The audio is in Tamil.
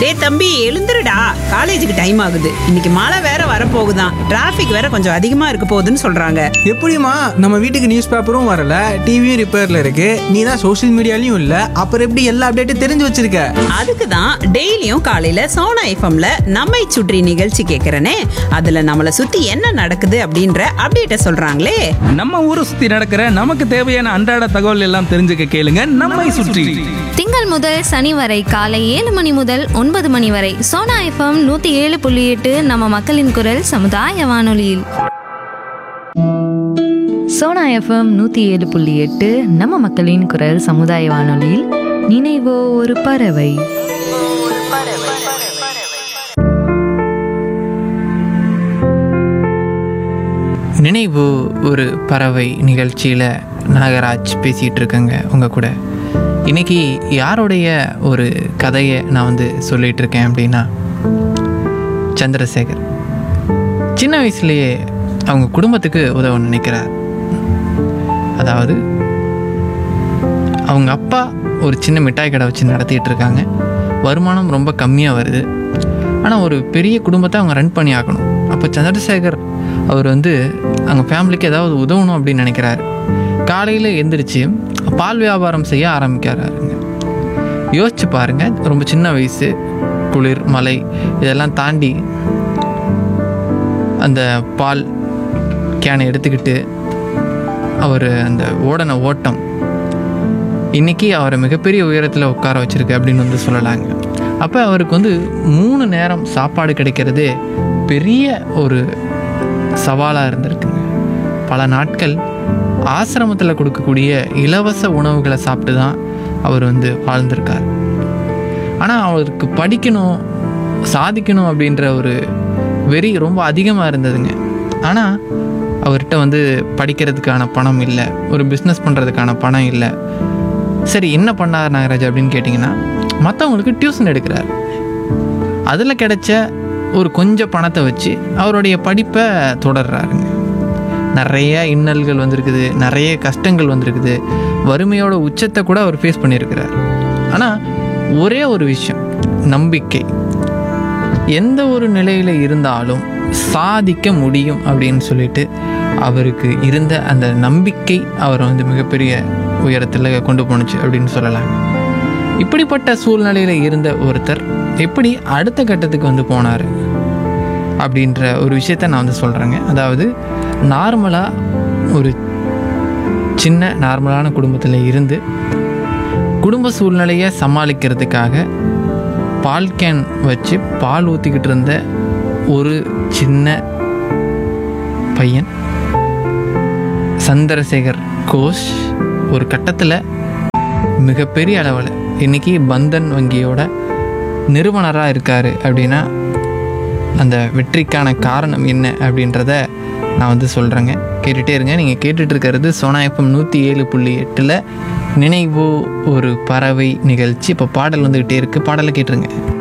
டேய் தம்பி எழுந்துருடா காலேஜுக்கு டைம் ஆகுது இன்னைக்கு மழை வேற வரப்போகுதாம் டிராஃபிக் வேற கொஞ்சம் அதிகமா இருக்க போகுதுன்னு சொல்றாங்க எப்படிம்மா நம்ம வீட்டுக்கு நியூஸ் பேப்பரும் வரல டிவியும் ரிப்பேர்ல இருக்கு நீ தான் சோஷியல் மீடியாலையும் இல்ல அப்புறம் எப்படி எல்லா அப்டேட்டும் தெரிஞ்சு வச்சிருக்க அதுக்கு தான் டெய்லியும் காலையில சோனா எஃப்எம்ல நம்மை சுற்றி நிகழ்ச்சி கேட்கறனே அதுல நம்மளை சுத்தி என்ன நடக்குது அப்படின்ற அப்டேட்ட சொல்றாங்களே நம்ம ஊரை சுத்தி நடக்கிற நமக்கு தேவையான அன்றாட தகவல் எல்லாம் தெரிஞ்சுக்க கேளுங்க நம்மை சுற்றி திங்கள் முதல் சனி வரை காலை ஏழு மணி முதல் ஒன்பது மணி வரை சோனா எஃப்எம் நூத்தி ஏழு புள்ளி எட்டு நம்ம மக்களின் குரல் சமுதாய வானொலியில் சோனா எஃப்எம் நூற்றி ஏழு புள்ளி எட்டு நம்ம மக்களின் குரல் சமுதாய வானொலியில் நினைவோ ஒரு பறவை நினைவு ஒரு பறவை நிகழ்ச்சியில் நாகராஜ் பேசிகிட்டு இருக்கேங்க உங்கள் கூட இன்னைக்கு யாருடைய ஒரு கதையை நான் வந்து சொல்லிகிட்டு இருக்கேன் அப்படின்னா சந்திரசேகர் சின்ன வயசுலேயே அவங்க குடும்பத்துக்கு உதவ நினைக்கிறார் அதாவது அவங்க அப்பா ஒரு சின்ன மிட்டாய் கடை வச்சு நடத்திட்டு இருக்காங்க வருமானம் ரொம்ப கம்மியாக வருது ஆனால் ஒரு பெரிய குடும்பத்தை அவங்க ரன் பண்ணி ஆக்கணும் அப்போ சந்திரசேகர் அவர் வந்து அவங்க ஃபேமிலிக்கு ஏதாவது உதவணும் அப்படின்னு நினைக்கிறாரு காலையில் எந்திரிச்சு பால் வியாபாரம் செய்ய ஆரம்பிக்கிறாருங்க யோசிச்சு பாருங்க ரொம்ப சின்ன வயசு குளிர் மலை இதெல்லாம் தாண்டி அந்த பால் கேனை எடுத்துக்கிட்டு அவர் அந்த ஓடன ஓட்டம் இன்னைக்கு அவரை மிகப்பெரிய உயரத்தில் உட்கார வச்சிருக்கு அப்படின்னு வந்து சொல்லலாங்க அப்போ அவருக்கு வந்து மூணு நேரம் சாப்பாடு கிடைக்கிறதே பெரிய ஒரு சவாலாக இருந்திருக்குங்க பல நாட்கள் ஆசிரமத்தில் கொடுக்கக்கூடிய இலவச உணவுகளை சாப்பிட்டு தான் அவர் வந்து வாழ்ந்திருக்கார் ஆனால் அவருக்கு படிக்கணும் சாதிக்கணும் அப்படின்ற ஒரு வெறி ரொம்ப அதிகமாக இருந்ததுங்க ஆனால் அவர்கிட்ட வந்து படிக்கிறதுக்கான பணம் இல்லை ஒரு பிஸ்னஸ் பண்ணுறதுக்கான பணம் இல்லை சரி என்ன பண்ணார் நாகராஜ் அப்படின்னு கேட்டிங்கன்னா மற்றவங்களுக்கு டியூஷன் எடுக்கிறார் அதில் கிடைச்ச ஒரு கொஞ்சம் பணத்தை வச்சு அவருடைய படிப்பை தொடர்றாருங்க நிறைய இன்னல்கள் வந்திருக்குது நிறைய கஷ்டங்கள் வந்திருக்குது வறுமையோட உச்சத்தை கூட அவர் ஃபேஸ் பண்ணியிருக்கிறார் ஆனால் ஒரே ஒரு விஷயம் நம்பிக்கை எந்த ஒரு நிலையில் இருந்தாலும் சாதிக்க முடியும் அப்படின்னு சொல்லிட்டு அவருக்கு இருந்த அந்த நம்பிக்கை அவரை வந்து மிகப்பெரிய உயரத்தில் கொண்டு போணுச்சு அப்படின்னு சொல்லலாங்க இப்படிப்பட்ட சூழ்நிலையில் இருந்த ஒருத்தர் எப்படி அடுத்த கட்டத்துக்கு வந்து போனார் அப்படின்ற ஒரு விஷயத்த நான் வந்து சொல்கிறேங்க அதாவது நார்மலாக ஒரு சின்ன நார்மலான குடும்பத்தில் இருந்து குடும்ப சூழ்நிலையை சமாளிக்கிறதுக்காக பால் கேன் வச்சு பால் ஊற்றிக்கிட்டு இருந்த ஒரு சின்ன பையன் சந்திரசேகர் கோஷ் ஒரு கட்டத்தில் மிகப்பெரிய அளவில் இன்னைக்கு பந்தன் வங்கியோட நிறுவனராக இருக்கார் அப்படின்னா அந்த வெற்றிக்கான காரணம் என்ன அப்படின்றத நான் வந்து சொல்கிறேங்க கேட்டுகிட்டே இருங்க நீங்கள் கேட்டுட்டு இருக்கிறது சோனா எஃப்எம் நூற்றி ஏழு புள்ளி எட்டில் நினைவு ஒரு பறவை நிகழ்ச்சி இப்போ பாடல் வந்துக்கிட்டே இருக்குது பாடலை கேட்டுருங்க